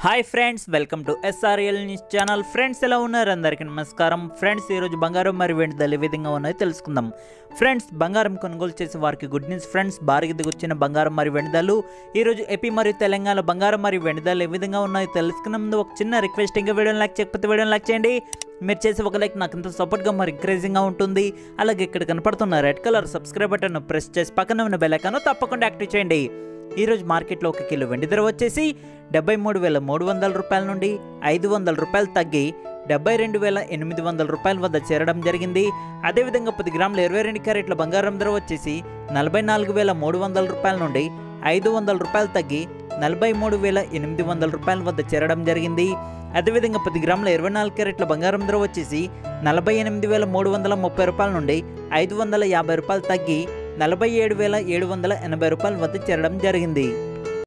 hi friends welcome to SRL news channel friends ఎలా ఉన్నారు అందరికీ నమస్కారం ఫ్రెండ్స్ ఈరోజు బంగారం మరి వెండి ధరలు ఏ విధంగా ఉన్నాయో తెలుసుకుందాం ఫ్రెండ్స్ బంగారం కొనుగోలు చేసే వారికి గుడ్ న్యూస్ ఫ్రెండ్స్ భారీగా దిగొచ్చిన బంగారం మరి వెండి ధరలు ఈరోజు ఏపీ మరియు తెలంగాణ బంగారం మరియు వెండి ధరలు ఏ విధంగా ఉన్నాయో తెలుసుకునే ముందు ఒక చిన్న రిక్వెస్ట్ ఇంకా వీడియోని లైక్ చేయకపోతే వీడియోని లైక్ చేయండి మీరు చేసే ఒక లైక్ నాకు ఇంత సపోర్ట్గా మరి ఎంకరేజింగ్గా ఉంటుంది అలాగే ఇక్కడ కనపడుతున్న red colour subscribe button press చేసి పక్కన ఉన్న బెల్ ఐకాన్ తప్పకుండా యాక్టివ్ చేయండి ఈరోజు మార్కెట్లో ఒక కిలో వెండి ధర వచ్చేసి డెబ్బై మూడు వేల మూడు వందల రూపాయల నుండి ఐదు వందల రూపాయలు తగ్గి డెబ్బై రెండు వేల ఎనిమిది వందల రూపాయల వద్ద చేరడం జరిగింది అదేవిధంగా పది గ్రాముల ఇరవై రెండు క్యారెట్ల బంగారం ధర వచ్చేసి నలభై నాలుగు వేల మూడు వందల రూపాయల నుండి ఐదు వందల రూపాయలు తగ్గి నలభై మూడు వేల ఎనిమిది వందల రూపాయల వద్ద చేరడం జరిగింది అదేవిధంగా పది గ్రాముల ఇరవై నాలుగు క్యారెట్ల బంగారం ధర వచ్చేసి నలభై ఎనిమిది వేల మూడు వందల ముప్పై రూపాయల నుండి ఐదు వందల యాభై రూపాయలు తగ్గి నలభై ఏడు వేల ఏడు వందల ఎనభై రూపాయల వద్ద చేరడం జరిగింది